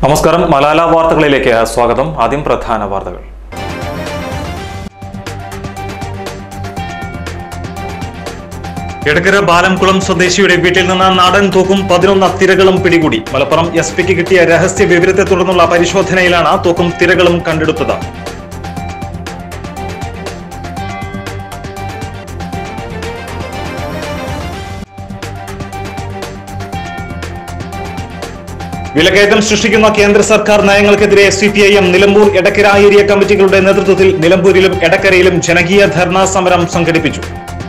നമസ്കാരം മലാല വാർത്തകളിലേക്ക് സ്വാഗതം ആദ്യം പ്രധാന വാർത്തകൾ എടക്കര ബാലംകുളം സ്വദേശിയുടെ വീട്ടിൽ നിന്ന് നാടൻ തൂക്കും പതിനൊന്ന് തിരകളും പിടികൂടി മലപ്പുറം എസ് പിക്ക് കിട്ടിയ രഹസ്യ വിവരത്തെ തുടർന്നുള്ള പരിശോധനയിലാണ് തൂക്കും തിരകളും കണ്ടെടുത്തത് വിലക്കയറ്റം സൃഷ്ടിക്കുന്ന കേന്ദ്ര സർക്കാർ നയങ്ങൾക്കെതിരെ C P I M Nilambur Edakkara area കമ്മിറ്റികളുടെ നേതൃത്വത്തിൽ നിലമ്പൂരിലും എടക്കരയിലും ജനകീയ ധർണാ സമരം സംഘടിപ്പിച്ചു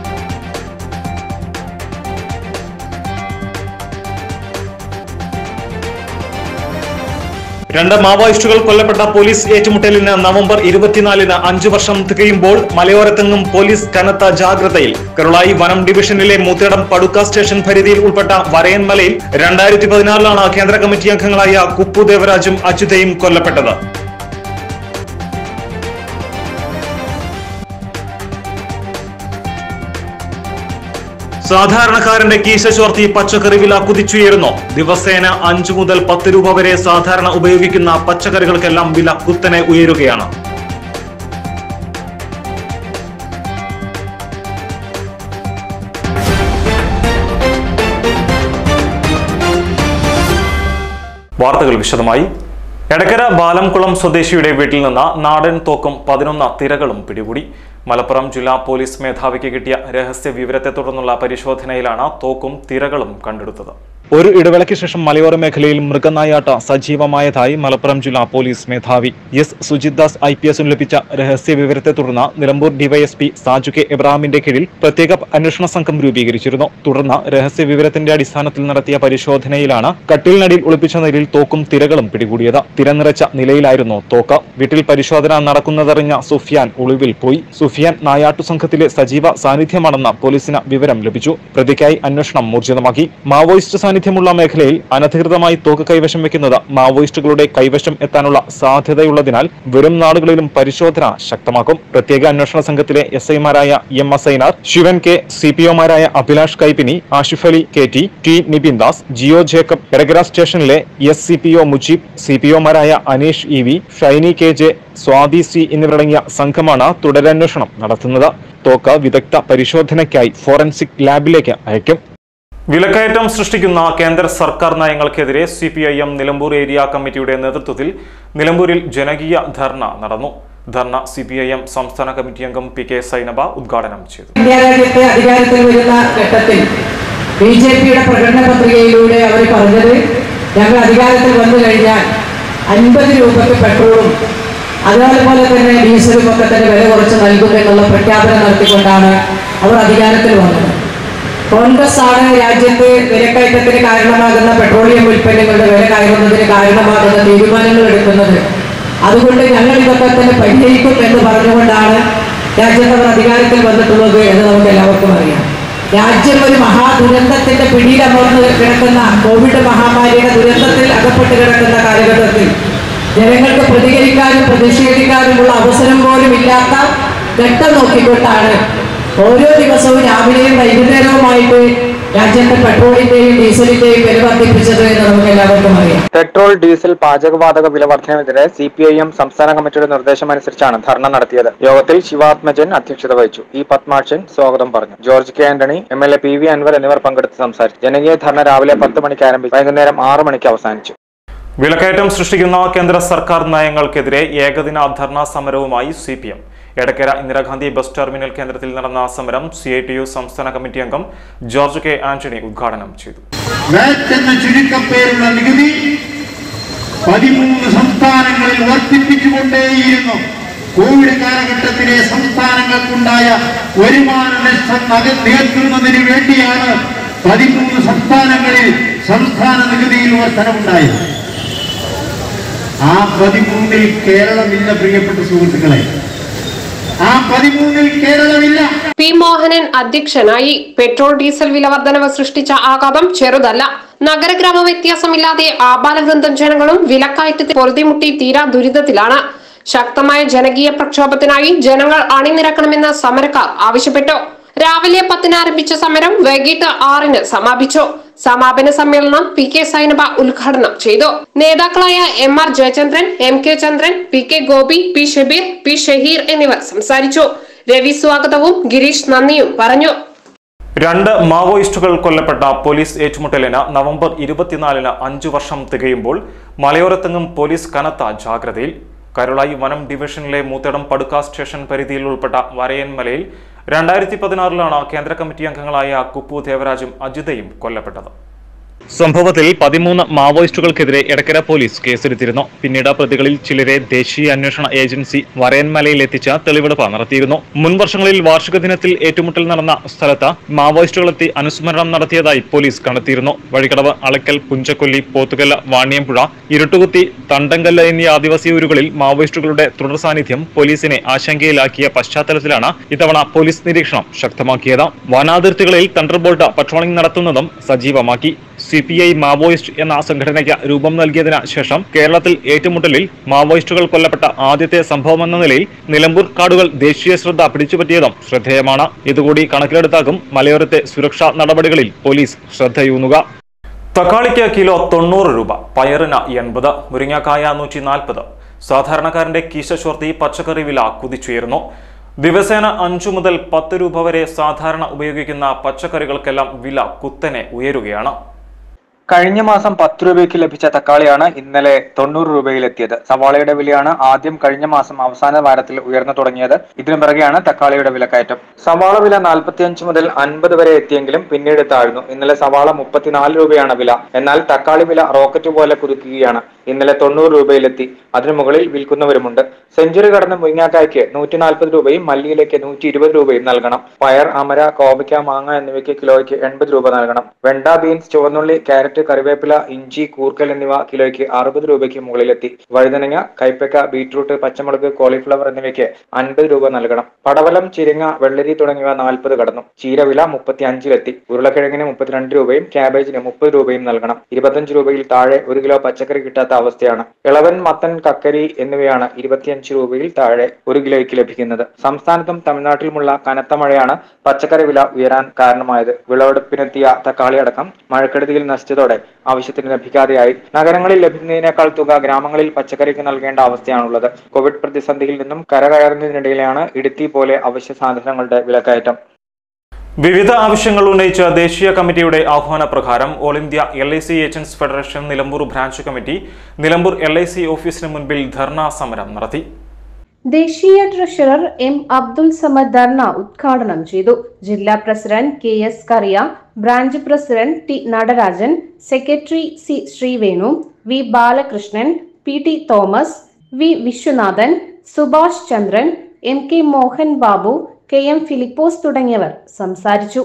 രണ്ട് മാവോയിസ്റ്റുകൾ കൊല്ലപ്പെട്ട പോലീസ് ഏറ്റുമുട്ടലിന് നവംബർ ഇരുപത്തിനാലിന് അഞ്ചു വർഷം തികയുമ്പോൾ മലയോരത്തെങ്ങും പോലീസ് കനത്ത ജാഗ്രതയിൽ കരുളായി വനം ഡിവിഷനിലെ മൂത്തേടം പടുക്ക സ്റ്റേഷൻ പരിധിയിൽ ഉൾപ്പെട്ട വരയൻമലയിൽ രണ്ടായിരത്തി പതിനാറിലാണ് കേന്ദ്ര കമ്മിറ്റി അംഗങ്ങളായ കുപ്പു ദേവരാജും അച്യുതയും കൊല്ലപ്പെട്ടത് സാധാരണക്കാരന്റെ കീശ ചോർത്തി പച്ചക്കറി വില കുതിച്ചുയരുന്നു ദിവസേന അഞ്ചു മുതൽ പത്ത് രൂപ വരെ സാധാരണ ഉപയോഗിക്കുന്ന പച്ചക്കറികൾക്കെല്ലാം വില കുത്തനെ ഉയരുകയാണ് വാർത്തകൾ വിശദമായി എടക്കര ബാലംകുളം സ്വദേശിയുടെ വീട്ടിൽ നിന്ന് നാടൻ തോക്കും പതിനൊന്ന് തിരകളും പിടികൂടി മലപ്പുറം ജില്ലാ പോലീസ് മേധാവിക്ക് കിട്ടിയ രഹസ്യ വിവരത്തെ തുടർന്നുള്ള പരിശോധനയിലാണ് തോക്കും തിരകളും കണ്ടെടുത്തത് ഒരു ഇടവേളയ്ക്ക് ശേഷം മലയോര മേഖലയിൽ മൃഗനായാട്ട സജീവമായതായി മലപ്പുറം ജില്ലാ പോലീസ് മേധാവി S Sujith Das I P എസിന് ലഭിച്ച രഹസ്യ വിവരത്തെ തുടർന്ന് നിലമ്പൂർ ഡിവൈഎസ്പി സാജു കെ എബ്രാഹിമിന്റെ കീഴിൽ പ്രത്യേക അന്വേഷണ സംഘം രൂപീകരിച്ചിരുന്നു തുടർന്ന് രഹസ്യ വിവരത്തിന്റെ അടിസ്ഥാനത്തിൽ നടത്തിയ പരിശോധനയിലാണ് കട്ടിലിനടിയിൽ ഒളിപ്പിച്ച നിലയിൽ തോക്കും തിരകളും പിടികൂടിയത് തിര നിറച്ച നിലയിലായിരുന്നു തോക്ക് വീട്ടിൽ പരിശോധന നടക്കുന്നതറിഞ്ഞ സുഫിയാൻ ഒളിവിൽ പോയി സുഫിയാൻ നായാട്ടു സംഘത്തിലെ സജീവ സാന്നിധ്യമാണെന്ന് പോലീസിന് വിവരം ലഭിച്ചു പ്രതിക്കായി അന്വേഷണം ഊർജിതമാക്കി മാവോയിസ്റ്റ് സാന്നിധ്യമുള്ള മേഖലയിൽ അനധികൃതമായി തോക്ക് കൈവശം വെക്കുന്നത് മാവോയിസ്റ്റുകളുടെ കൈവശം എത്താനുള്ള സാധ്യതയുള്ളതിനാൽ വരും നാടുകളിലും പരിശോധന ശക്തമാക്കും പ്രത്യേക അന്വേഷണ സംഘത്തിലെ എസ് ഐമാരായ എം എസ് ഐനാർ ശിവൻ കെ സി പി ഒമാരായ Abhilash Kaippini Ashif Ali K T T Nibin Das Jio Jacob Edakkara സ്റ്റേഷനിലെ S C P O Mujeeb C P ഒമാരായ Aneesh E V Shiny K J Swathi C എന്നിവരടങ്ങിയ സംഘമാണ് തുടരന്വേഷണം നടത്തുന്നത് തോക്ക് വിദഗ്ധ പരിശോധനയ്ക്കായി ഫോറൻസിക് ലാബിലേക്ക് അയക്കും വിലക്കയറ്റം സൃഷ്ടിക്കുന്ന കേന്ദ്ര സർക്കാർ നയങ്ങൾക്കെതിരെ C P I M Nilambur area കമ്മിറ്റിയുടെ നേതൃത്വത്തിൽ നിലമ്പൂരിൽ ജനകീയ ധർണ നടന്നു dharna C P I M സംസ്ഥാന കമ്മിറ്റി അംഗം പി കെ സൈനബ ഉദ്ഘാടനം ചെയ്തു ഇന്ത്യ രാജ്യത്തെ അധികാരത്തിൽ വരുന്ന ഘട്ടത്തിൽ ബി ജെ പിയുടെ പ്രകടന പത്രികയിലൂടെ അവർ പറഞ്ഞത് ഞങ്ങൾ അധികാരത്തിൽ വന്നു കഴിഞ്ഞാൽ അൻപത് രൂപയ്ക്ക് പെട്രോളും അതേപോലെ തന്നെ ഡീസലും ഒക്കെ തന്നെ വില കുറച്ച് നൽകും എന്നുള്ള പ്രഖ്യാപനം നടത്തിക്കൊണ്ടാണ് അവർ അധികാരത്തിൽ വന്നത് കോൺഗ്രസ് ആണ് രാജ്യത്ത് വിലക്കയറ്റത്തിന് കാരണമാകുന്ന പെട്രോളിയം ഉൽപ്പന്നങ്ങളുടെ വില കയറുന്നതിന് കാരണമാകുന്ന തീരുമാനങ്ങൾ എടുക്കുന്നത് അതുകൊണ്ട് ഞങ്ങൾ ഇതൊക്കെ തന്നെ പരിഹരിക്കും എന്ന് പറഞ്ഞുകൊണ്ടാണ് രാജ്യത്ത് അവർ അധികാരത്തിൽ വന്നിട്ടുള്ളത് എന്ന് നമുക്ക് എല്ലാവർക്കും അറിയാം രാജ്യം ഒരു മഹാദുരന്തത്തിന്റെ പിടിയിൽ അമർന്ന് കിടക്കുന്ന കോവിഡ് മഹാമാരിയുടെ ദുരന്തത്തിൽ അകപ്പെട്ട് കിടക്കുന്ന കാലഘട്ടത്തിൽ ജനങ്ങൾക്ക് പ്രതികരിക്കാനും പ്രതിഷേധിക്കാനുമുള്ള അവസരം പോലും ഇല്ലാത്ത ഘട്ടം നോക്കിക്കൊണ്ടാണ് ഓരോ ദിവസവും രാവിലെയും വൈകുന്നേരവുമായിട്ട് രാജ്യത്തെ പെട്രോളിന്റെയും ഡീസലിന്റെയും വില വർദ്ധിപ്പിച്ചത് എന്ന് നമുക്ക് എല്ലാവർക്കും അറിയാം പെട്രോൾ ഡീസൽ പാചകവാതക വില വർധനവിനെതിരെ സി പി ഐ എം സംസ്ഥാന കമ്മിറ്റിയുടെ നിർദ്ദേശമനുസരിച്ചാണ് ധർണ നടത്തിയത് യോഗത്തിൽ ശിവാത്മജൻ അധ്യക്ഷത വഹിച്ചു ഇ പത്മാക്ഷൻ സ്വാഗതം പറഞ്ഞു George K Antony M L A P V Anwar എന്നിവർ പങ്കെടുത്ത് സംസാരിച്ചു ജനകീയ ധർണ രാവിലെ പത്ത് മണിക്ക് ആരംഭിച്ചു വൈകുന്നേരം ആറ് മണിക്ക് അവസാനിച്ചു വിലക്കയറ്റം സൃഷ്ടിക്കുന്ന കേന്ദ്ര സർക്കാർ നയങ്ങൾക്കെതിരെ ഏകദിന ധർണാ സമരവുമായി C P M Edakkara Indira Gandhi bus terminal കേന്ദ്രത്തിൽ നടന്ന സമരം സി ഐ ടി യു സംസ്ഥാന കമ്മിറ്റി അംഗം ജോർജ് കെ ആന്റണി ഉദ്ഘാടനം ചെയ്തു വാറ്റ് എന്ന ചുരുക്കപ്പേരുള്ള നികുതി പതിമൂന്ന് സംസ്ഥാനങ്ങളിൽ വർദ്ധിപ്പിച്ചുകൊണ്ടേയിരുന്നു കോവിഡ് കാലഘട്ടത്തിലെ സംസ്ഥാനങ്ങൾക്കുണ്ടായ വരുമാന നഷ്ടം നക- നികത്തുന്നതിന് വേണ്ടിയാണ് പതിമൂന്ന് സംസ്ഥാനങ്ങളിൽ സംസ്ഥാന നികുതിയിൽ വർധനവുണ്ടായത് ആ പതിമൂന്നിൽ കേരളമില്ല പ്രിയപ്പെട്ട സുഹൃത്തുക്കളെ ആ പതിമൂന്നിൽ കേരളമില്ല പി മോഹനൻ അധ്യക്ഷനായി പെട്രോൾ ഡീസൽ വില വർധനവ് സൃഷ്ടിച്ച ആഘാതം ചെറുതല്ല നഗരഗ്രാമ വ്യത്യാസമില്ലാതെ ആബാലവൃന്ദം ജനങ്ങളും വിലക്കയറ്റത്തിൽ പൊറുതിമുട്ടി തീരാ ദുരിതത്തിലാണ് ശക്തമായ ജനകീയ പ്രക്ഷോഭത്തിനായി ജനങ്ങൾ അണിനിരക്കണമെന്ന് സമരക്കാർ ആവശ്യപ്പെട്ടു രാവിലെ പത്തിന് ആരംഭിച്ച സമരം വൈകിട്ട് ആറിന് സമാപിച്ചു സമാപന സമ്മേളനം പി കെ സൈനബ ഉദ്ഘാടനം ചെയ്തു നേതാക്കളായ M R Jayachandran M K Chandran P K Gopi P Shabeer P Shaheer എന്നിവർ സംസാരിച്ചു രവി സ്വാഗതവും ഗിരീഷ് നന്ദിയും പറഞ്ഞു രണ്ട് മാവോയിസ്റ്റുകൾ കൊല്ലപ്പെട്ട പോലീസ് ഏറ്റുമുട്ടലിന് നവംബർ ഇരുപത്തിനാലിന് അഞ്ചു വർഷം തികയുമ്പോൾ മലയോരത്തെങ്ങും പോലീസ് കനത്ത ജാഗ്രതയിൽ കരുളായി വനം ഡിവിഷനിലെ മൂത്തേടം പടുക്ക സ്റ്റേഷൻ പരിധിയിൽ ഉൾപ്പെട്ട വരയൻമലയിൽ രണ്ടായിരത്തി പതിനാറിലാണ് കേന്ദ്ര കമ്മിറ്റി അംഗങ്ങളായ കുപ്പു ദേവരാജും അജിതയും കൊല്ലപ്പെട്ടത് സംഭവത്തിൽ പതിമൂന്ന് മാവോയിസ്റ്റുകൾക്കെതിരെ എടക്കര പോലീസ് കേസെടുത്തിരുന്നു പിന്നീട് പ്രതികളിൽ ചിലരെ ദേശീയ അന്വേഷണ ഏജൻസി വരയൻമലയിൽ എത്തിച്ച് തെളിവെടുപ്പ് നടത്തിയിരുന്നു മുൻ വർഷങ്ങളിൽ വാർഷിക ദിനത്തിൽ ഏറ്റുമുട്ടൽ നടന്ന സ്ഥലത്ത് മാവോയിസ്റ്റുകളെത്തി അനുസ്മരണം നടത്തിയതായി പോലീസ് കണ്ടെത്തിയിരുന്നു വഴിക്കടവ് അളക്കൽ പുഞ്ചക്കൊല്ലി പോത്തുകല്ല വാണിയമ്പുഴ ഇരുട്ടുകുത്തി തണ്ടങ്കല്ല എന്നീ ആദിവാസി ഊരുകളിൽ മാവോയിസ്റ്റുകളുടെ തുടർ സാന്നിധ്യം പോലീസിനെ ആശങ്കയിലാക്കിയ പശ്ചാത്തലത്തിലാണ് ഇത്തവണ പോലീസ് നിരീക്ഷണം ശക്തമാക്കിയത് വനാതിർത്തികളിൽ തണ്ടർബോൾട്ട് പട്രോളിംഗ് നടത്തുന്നതും സജീവമാക്കി സി പി ഐ മാവോയിസ്റ്റ് എന്ന സംഘടനയ്ക്ക് രൂപം നൽകിയതിന് ശേഷം കേരളത്തിൽ ഏറ്റുമുട്ടലിൽ മാവോയിസ്റ്റുകൾ കൊല്ലപ്പെട്ട ആദ്യത്തെ സംഭവമെന്ന നിലയിൽ നിലമ്പൂർ കാടുകൾ ദേശീയ ശ്രദ്ധ പിടിച്ചുപറ്റിയതും ശ്രദ്ധേയമാണ് ഇതുകൂടി കണക്കിലെടുത്താകും മലയോരത്തെ സുരക്ഷാ നടപടികളിൽ പോലീസ് ശ്രദ്ധയൂന്നുക തക്കാളിക്ക് കിലോ തൊണ്ണൂറ് രൂപ പയറിന് എൺപത് മുരിങ്ങക്കായ നൂറ്റി നാൽപ്പത് സാധാരണക്കാരന്റെ കീശ ചോർത്തി പച്ചക്കറി വില കുതിച്ചുയർന്നു ദിവസേന അഞ്ചു മുതൽ പത്ത് രൂപ വരെ സാധാരണ ഉപയോഗിക്കുന്ന പച്ചക്കറികൾക്കെല്ലാം വില കുത്തനെ ഉയരുകയാണ് കഴിഞ്ഞ മാസം പത്ത് രൂപയ്ക്ക് ലഭിച്ച തക്കാളിയാണ് ഇന്നലെ തൊണ്ണൂറ് രൂപയിലെത്തിയത് സവാളയുടെ വിലയാണ് ആദ്യം കഴിഞ്ഞ മാസം അവസാന വാരത്തിൽ ഉയർന്നു തുടങ്ങിയത് ഇതിനു പിറകെയാണ് തക്കാളിയുടെ വിലക്കയറ്റം സവാള വില നാൽപ്പത്തിയഞ്ച് മുതൽ അൻപത് വരെ എത്തിയെങ്കിലും പിന്നീട് താഴ്ന്നു ഇന്നലെ സവാള മുപ്പത്തിനാല് രൂപയാണ് വില എന്നാൽ തക്കാളി വില റോക്കറ്റ് പോലെ കുതിക്കുകയാണ് ഇന്നലെ തൊണ്ണൂറ് രൂപയിലെത്തി അതിനു മുകളിൽ വിൽക്കുന്നവരുമുണ്ട് സെഞ്ചുറി കടന്ന മുരിങ്ങാക്കായ്ക്ക് നൂറ്റി നാൽപ്പത് രൂപയും മല്ലിയിലേക്ക് നൂറ്റി ഇരുപത് രൂപയും നൽകണം പയർ അമര കോവയ്ക്ക മാങ്ങ എന്നിവയ്ക്ക് കിലോയ്ക്ക് എൺപത് രൂപ നൽകണം വെണ്ട ബീൻസ് ചുവന്നുള്ളി ക്യാരറ്റ് കറിവേപ്പില ഇഞ്ചി കൂർക്കൽ എന്നിവ കിലോയ്ക്ക് അറുപത് രൂപയ്ക്ക് മുകളിലെത്തി വഴുതനങ്ങ കൈപ്പക്ക ബീറ്റ്റൂട്ട് പച്ചമുളക് കോളിഫ്ലവർ എന്നിവയ്ക്ക് അൻപത് രൂപ നൽകണം പടവലം ചിരിങ്ങ വെള്ളരി തുടങ്ങിയവ നാൽപ്പത് കടന്നു ചീരവില മുപ്പത്തി അഞ്ചിലെത്തി ഉരുളക്കിഴങ്ങിന് മുപ്പത്തിരണ്ട് രൂപയും ക്യാബേജിന് മുപ്പത് രൂപയും നൽകണം ഇരുപത്തഞ്ച് രൂപയിൽ താഴെ ഒരു കിലോ പച്ചക്കറി കിട്ടാത്ത അവസ്ഥയാണ് ഇളവൻ മത്തൻ കക്കരി എന്നിവയാണ് ഇരുപത്തിയഞ്ച് രൂപയിൽ താഴെ ഒരു കിലോയ്ക്ക് ലഭിക്കുന്നത് സംസ്ഥാനത്തും തമിഴ്നാട്ടിലുമുള്ള കനത്ത മഴയാണ് പച്ചക്കറി വില ഉയരാൻ കാരണമായത് വിളവെടുപ്പിനെത്തിയ തക്കാളി അടക്കം മഴക്കെടുതിയിൽ നശിച്ചതോടെ ആവശ്യത്തിന് ലഭിക്കാതെയായി നഗരങ്ങളിൽ ലഭിക്കുന്നതിനേക്കാൾ തുക ഗ്രാമങ്ങളിൽ പച്ചക്കറിക്ക് നൽകേണ്ട അവസ്ഥയാണുള്ളത് കോവിഡ് പ്രതിസന്ധിയിൽ നിന്നും കരകയറുന്നതിനിടയിലാണ് ഇടുത്തി പോലെ അവശ്യ സാധനങ്ങളുടെ വിലക്കയറ്റം വിവിധ ആവശ്യങ്ങൾ ഉന്നയിച്ച ദേശീയ കമ്മിറ്റിയുടെ ആഹ്വാന പ്രകാരം all India L I C agents federation Nilambur branch committee Nilambur L I C ഓഫീസിന് മുൻപിൽ ധർണാ സമരം നടത്തി ദേശീയ ട്രഷറർ എം അബ്ദുൽ സമദ് ധർണ ഉദ്ഘാടനം ചെയ്തു ജില്ലാ president K S Kariya branch president T Natarajan secretary C Sreevenu V Balakrishnan P T Thomas V Viswanathan Subhash Chandran M K Mohan Babu K M Philipose തുടങ്ങിയവർ സംസാരിച്ചു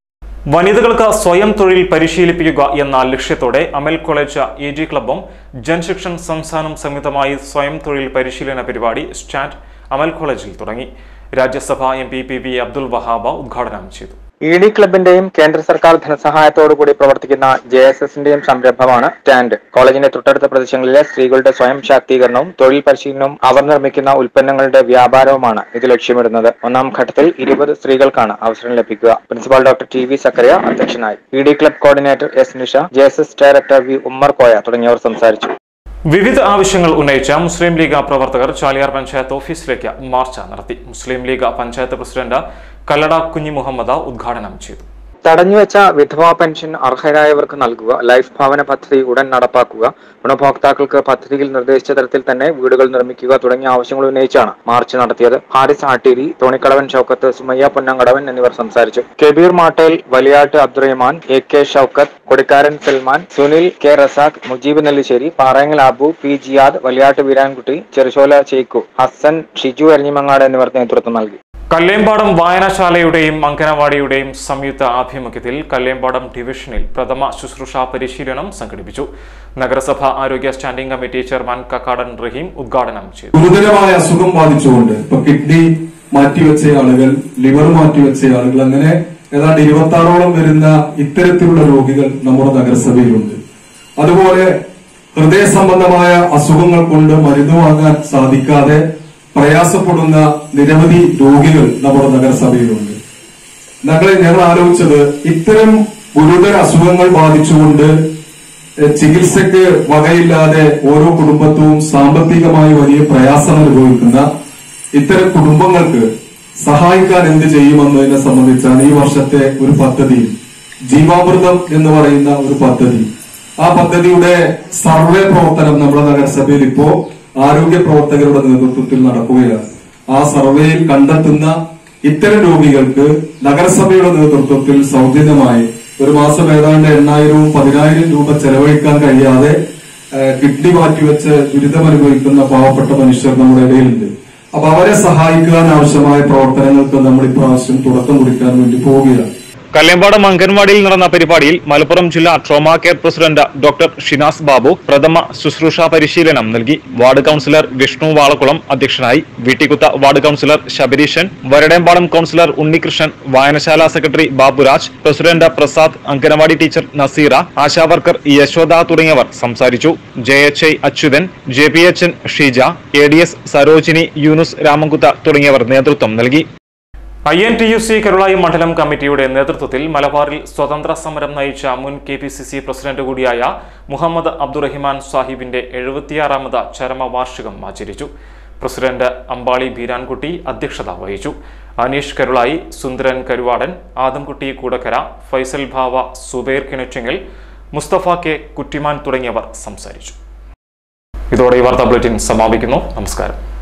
വനിതകൾക്ക് സ്വയം തൊഴിൽ പരിശീലിപ്പിക്കുക എന്ന ലക്ഷ്യത്തോടെ അമൽ കോളേജ് എ ജി ക്ലബും ജൻശിക്ഷൻ സംസ്ഥാനം സംയുക്തമായി സ്വയം തൊഴിൽ പരിശീലന പരിപാടി സ്റ്റാൻഡ് അമൽ കോളേജിൽ തുടങ്ങി Rajya Sabha M P P V Abdul Wahab ഉദ്ഘാടനം ചെയ്തു ഇ ഡി ക്ലബിന്റെയും കേന്ദ്ര സർക്കാർ ധനസഹായത്തോടുകൂടി പ്രവർത്തിക്കുന്ന ജെ എസ് എസിന്റെയും സംരംഭമാണ് സ്റ്റാൻഡ് കോളേജിന്റെ തൊട്ടടുത്ത പ്രദേശങ്ങളിലെ സ്ത്രീകളുടെ സ്വയം ശാക്തീകരണവും തൊഴിൽ പരിശീലനവും അവർ നിർമ്മിക്കുന്ന ഉൽപ്പന്നങ്ങളുടെ വ്യാപാരവുമാണ് ഇത് ലക്ഷ്യമിടുന്നത് ഒന്നാം ഘട്ടത്തിൽ ഇരുപത് സ്ത്രീകൾക്കാണ് അവസരം ലഭിക്കുക principal doctor T V Zakariya അധ്യക്ഷനായി E D club coordinator S Nisha J S S director V Ummer Koya തുടങ്ങിയവർ സംസാരിച്ചു വിവിധ ആവശ്യങ്ങൾ ഉന്നയിച്ച മുസ്ലിം ലീഗ് പ്രവർത്തകർ ചാലിയാർ പഞ്ചായത്ത് ഓഫീസിലേക്ക് മാർച്ച് നടത്തി മുസ്ലിം ലീഗ് പഞ്ചായത്ത് പ്രസിഡന്റ് കല്ലട കുഞ്ഞി മുഹമ്മദ് ഉദ്ഘാടനം ചെയ്തു തടഞ്ഞുവെച്ച വിധവാ പെൻഷൻ അർഹരായവർക്ക് നൽകുക ലൈഫ് ഭവന പദ്ധതി ഉടൻ നടപ്പാക്കുക ഗുണഭോക്താക്കൾക്ക് പദ്ധതിയിൽ നിർദ്ദേശിച്ച തരത്തിൽ തന്നെ വീടുകൾ നിർമ്മിക്കുക തുടങ്ങിയ ആവശ്യങ്ങൾ ഉന്നയിച്ചാണ് മാർച്ച് നടത്തിയത് ഹാരിസ് ആട്ടേരി തോണിക്കടവൻ ഷൌക്കത്ത് സുമയ്യ പൊന്നങ്കടവൻ എന്നിവർ സംസാരിച്ചു Kabeer Mattel Valiyatt Abdurahman A K Shoukath Kodikkaran Salman Sunil K Razak Mujeeb Nellissery Parayangal Abu P Jiyad Valiyatt Veerankutty Cherushola Cheku Hasan Shiju Eranhimangad എന്നിവർ നേതൃത്വം നൽകി കല്ലേമ്പാടം വായനശാലയുടെയും അങ്കനവാടിയുടെയും സംയുക്ത ആഭിമുഖ്യത്തിൽ കല്ലേമ്പാടം ഡിവിഷനിൽ പ്രഥമ ശുശ്രൂഷ പരിശീലനം സംഘടിപ്പിച്ചു നഗരസഭ ആരോഗ്യ standing committee chairman Kakkadan Raheem ഉദ്ഘാടനം ചെയ്തു ഗുരുതരമായ അസുഖം ബാധിച്ചുകൊണ്ട് ഇപ്പൊ കിഡ്നി മാറ്റിവെച്ച ആളുകൾ ലിവർ മാറ്റിവെച്ച ആളുകൾ അങ്ങനെ ഏതാണ്ട് ഇരുപത്തി ആറോളം വരുന്ന ഇത്തരത്തിലുള്ള രോഗികൾ നമ്മുടെ നഗരസഭയിലുണ്ട് അതുപോലെ ഹൃദയ സംബന്ധമായ അസുഖങ്ങൾ കൊണ്ട് മരുന്ന് വാങ്ങാൻ സാധിക്കാതെ പ്രയാസപ്പെടുന്ന നിരവധി രോഗികൾ നമ്മുടെ നഗരസഭയിലുണ്ട് ഞങ്ങൾ ഞങ്ങൾ ആലോചിച്ചത് ഇത്തരം ഗുരുതര അസുഖങ്ങൾ ബാധിച്ചുകൊണ്ട് ഏഹ്, ചികിത്സയ്ക്ക് വകയില്ലാതെ ഓരോ കുടുംബത്തും സാമ്പത്തികമായി വലിയ പ്രയാസം അനുഭവിക്കുന്ന ഇത്തരം കുടുംബങ്ങൾക്ക് സഹായിക്കാൻ എന്ത് ചെയ്യുമെന്നതിനെ സംബന്ധിച്ചാണ് ഈ വർഷത്തെ ഒരു പദ്ധതി ജീവാമൃതം എന്ന് പറയുന്ന ഒരു പദ്ധതി ആ പദ്ധതിയുടെ സർവേ പ്രവർത്തനം നമ്മുടെ നഗരസഭയിൽ ഇപ്പോ ആരോഗ്യ പ്രവർത്തകരുടെ നേതൃത്വത്തിൽ നടക്കുകയാണ് ആ സർവേയിൽ കണ്ടെത്തുന്ന ഇത്തരം രോഗികൾക്ക് നഗരസഭയുടെ നേതൃത്വത്തിൽ സൗജന്യമായി ഒരു മാസം ഏതാണ്ട് എണ്ണായിരവും പതിനായിരം രൂപ ചെലവഴിക്കാൻ കഴിയാതെ ഏഹ്, കിഡ്നി മാറ്റിവെച്ച് ദുരിതമനുഭവിക്കുന്ന പാവപ്പെട്ട മനുഷ്യർ നമ്മുടെ ഇടയിലുണ്ട് അപ്പൊ അവരെ സഹായിക്കാൻ ആവശ്യമായ പ്രവർത്തനങ്ങൾക്ക് നമ്മൾ ഇപ്രാവശ്യം തുടക്കം കുറിക്കാൻ വേണ്ടി പോവുകയാണ് കല്ലേമ്പാടം അംഗൻവാടിയിൽ നടന്ന പരിപാടിയിൽ മലപ്പുറം ജില്ലാ trauma care president doctor Shinas Babu പ്രഥമ ശുശ്രൂഷ പരിശീലനം നൽകി വാർഡ് കൌൺസിലർ വിഷ്ണു വാളക്കുളം അധ്യക്ഷനായി വീട്ടിക്കുത്ത ward councillor Sabareesan Varadempadam councillor Unnikrishnan വായനശാല secretary Baburaj president Prasad anganwadi teacher Nazeera ASHA worker Yashoda തുടങ്ങിയവർ സംസാരിച്ചു J H I Achuthan J P H N Sheeja A D S Sarojini Yunus രാമൻകുത്ത തുടങ്ങിയവർ നേതൃത്വം നൽകി I N T U C Karulai മണ്ഡലം കമ്മിറ്റിയുടെ നേതൃത്വത്തിൽ മലബാറിൽ സ്വതന്ത്ര സമരം നയിച്ച മുൻ K P C C president കൂടിയായ മുഹമ്മദ് അബ്ദുറഹിമാൻ സാഹിബിന്റെ എഴുപത്തിയാറാമത് ചരമവാർഷികം ആചരിച്ചു പ്രസിഡന്റ് അമ്പാളി ബീരാൻകുട്ടി അധ്യക്ഷത വഹിച്ചു അനീഷ് കരുളായി സുന്ദരൻ കരുവാടൻ ആദംകുട്ടി കൂടക്കര ഫൈസൽ ഭാവ സുബൈർ കിണറ്റിങ്ങൽ മുസ്തഫ കെ കുറ്റിമാൻ തുടങ്ങിയവർ സംസാരിച്ചു ഇതോടെ ഈ വാർത്താ ബുള്ളറ്റിൻ സമാപിക്കുന്നു നമസ്കാരം